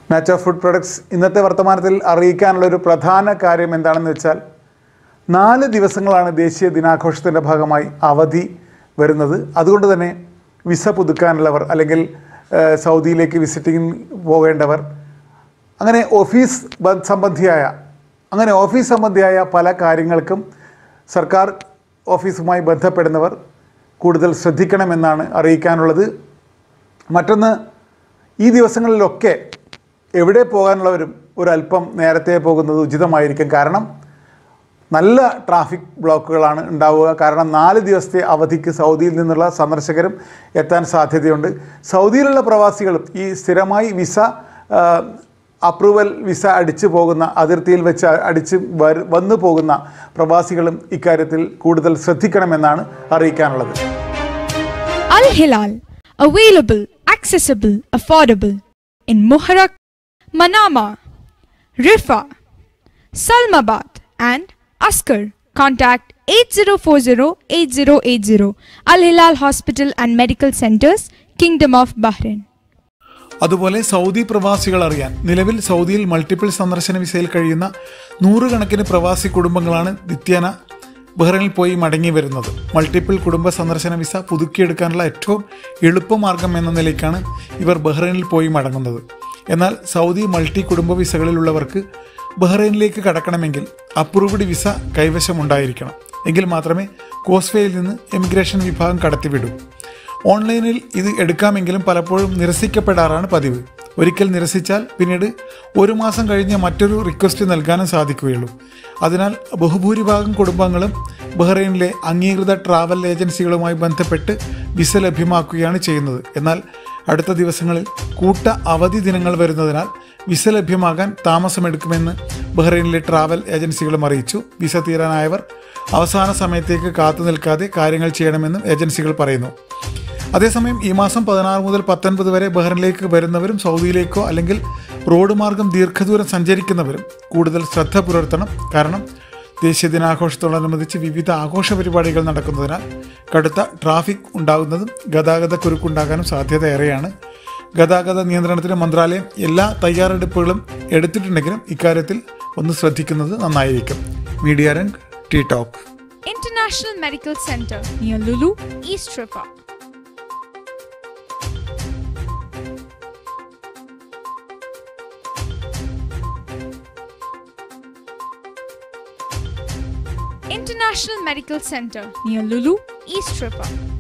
Nacho food products ഇന്നത്തെ വർത്തമാനത്തിൽ അറിയിക്കാനുള്ള ഒരു പ്രധാന കാര്യം എന്താണെന്ന് വെച്ചാൽ നാല് ദിവസങ്ങളാണ് ദേശീയ ദിനാഘോഷത്തിൻ്റെ ഭാഗമായി അവധി വരുന്നത് അതുകൊണ്ട് തന്നെ വിസ പുതുക്കാനുള്ളവർ അല്ലെങ്കിൽ ഏഹ്, സൗദിയിലേക്ക് വിസിറ്റിംഗ് പോകേണ്ടവർ അങ്ങനെ ഓഫീസ് ബ- സംബന്ധിയായ അങ്ങനെ ഓഫീസ് സംബന്ധിയായ പല കാര്യങ്ങൾക്കും സർക്കാർ ഓഫീസുമായി ബന്ധപ്പെടുന്നവർ കൂടുതൽ ശ്രദ്ധിക്കണമെന്നാണ് അറിയിക്കാനുള്ളത് മറ്റൊന്ന് ഈ ദിവസങ്ങളിലൊക്കെ എവിടെ പോകാനുള്ളവരും ഒരല്പം നേരത്തെ പോകുന്നത് ഉചിതമായിരിക്കും കാരണം നല്ല ട്രാഫിക് ബ്ലോക്കുകളാണ് ഉണ്ടാവുക കാരണം നാല് ദിവസത്തെ അവധിക്ക് സൗദിയിൽ നിന്നുള്ള സന്ദർശകരും എത്താൻ സാധ്യതയുണ്ട് സൗദിയിലുള്ള പ്രവാസികളും ഈ സ്ഥിരമായി വിസ ആ, അപ്രൂവൽ വിസ അടിച്ചു പോകുന്ന അതിർത്തിയിൽ വെച്ച് അടിച്ച് വരു- വന്നു പോകുന്ന പ്രവാസികളും ഇക്കാര്യത്തിൽ കൂടുതൽ ശ്രദ്ധിക്കണമെന്നാണ് അറിയിക്കാനുള്ളത് Al Hilal, available, accessible, affordable in Muharrak, Manama, Rifa, Salmabad, and Askar. Contact 8040-8080 Al Hilal Hospital and Medical Centers, Kingdom of Bahrain. അതുപോലെ സൗദി പ്രവാസികൾ അറിയാൻ നിലവിൽ സൗദിയിൽ മൾട്ടിപ്പിൾ സന്ദർശന വിസയിൽ കഴിയുന്ന നൂറുകണക്കിന് പ്രവാസി കുടുംബങ്ങളാണ് നിത്യേന ബഹ്റൈനിൽ പോയി മടങ്ങി വരുന്നത് മൾട്ടിപ്പിൾ കുടുംബ സന്ദർശന വിസ പുതുക്കിയെടുക്കാനുള്ള ഏറ്റവും എളുപ്പമാർഗം എന്ന നിലയ്ക്കാണ് ഇവർ ബഹ്റൈനിൽ പോയി മടങ്ങുന്നത് എന്നാൽ സൗദി മൾട്ടി കുടുംബ വിസകളിലുള്ളവർക്ക് ബഹ്റൈനിലേക്ക് കടക്കണമെങ്കിൽ അപ്രൂവ്ഡ് വിസ കൈവശമുണ്ടായിരിക്കണം എങ്കിൽ മാത്രമേ കോസ്വേയിൽ നിന്ന് എമിഗ്രേഷൻ വിഭാഗം കടത്തിവിടൂ ഓൺലൈനിൽ ഇത് എടുക്കാമെങ്കിലും പലപ്പോഴും നിരസിക്കപ്പെടാറാണ് പതിവ് ഒരിക്കൽ നിരസിച്ചാൽ പിന്നീട് ഒരു മാസം കഴിഞ്ഞ് മറ്റൊരു റിക്വസ്റ്റ് നൽകാനും സാധിക്കുകയുള്ളൂ അതിനാൽ ബഹുഭൂരിഭാഗം കുടുംബങ്ങളും ബഹ്റൈനിലെ അംഗീകൃത ട്രാവൽ ഏജൻസികളുമായി ബന്ധപ്പെട്ട് വിസ ലഭ്യമാക്കുകയാണ് ചെയ്യുന്നത് എന്നാൽ അടുത്ത ദിവസങ്ങളിൽ കൂട്ട അവധി ദിനങ്ങൾ വരുന്നതിനാൽ വിസ ലഭ്യമാകാൻ താമസമെടുക്കുമെന്ന് ബഹ്റൈനിലെ ട്രാവൽ ഏജൻസികളും അറിയിച്ചു വിസ തീരാനായവർ അവസാന സമയത്തേക്ക് കാത്തു നിൽക്കാതെ കാര്യങ്ങൾ ചെയ്യണമെന്നും ഏജൻസികൾ പറയുന്നു അതേസമയം ഈ മാസം പതിനാറ് മുതൽ പത്തൊൻപത് വരെ ബഹ്റിനിലേക്ക് വരുന്നവരും സൗദിയിലേക്കോ അല്ലെങ്കിൽ റോഡ് മാർഗം ദീർഘദൂരം സഞ്ചരിക്കുന്നവരും കൂടുതൽ ശ്രദ്ധ പുലർത്തണം കാരണം ദേശീയ ദിനാഘോഷത്തോടനുബന്ധിച്ച് വിവിധ ആഘോഷ പരിപാടികൾ നടക്കുന്നതിനാൽ കടുത്ത ട്രാഫിക് ഉണ്ടാകുന്നതും ഗതാഗത കുരുക്കുണ്ടാകാനും സാധ്യത ഏറെയാണ് ഗതാഗത നിയന്ത്രണത്തിന് മന്ത്രാലയം എല്ലാ തയ്യാറെടുപ്പുകളും എടുത്തിട്ടുണ്ടെങ്കിലും ഇക്കാര്യത്തിൽ ഒന്ന് ശ്രദ്ധിക്കുന്നത് നന്നായിരിക്കും മീഡിയ രംഗ് T talk International Medical Center near Lulu, East River. International Medical Center near Lulu, East River.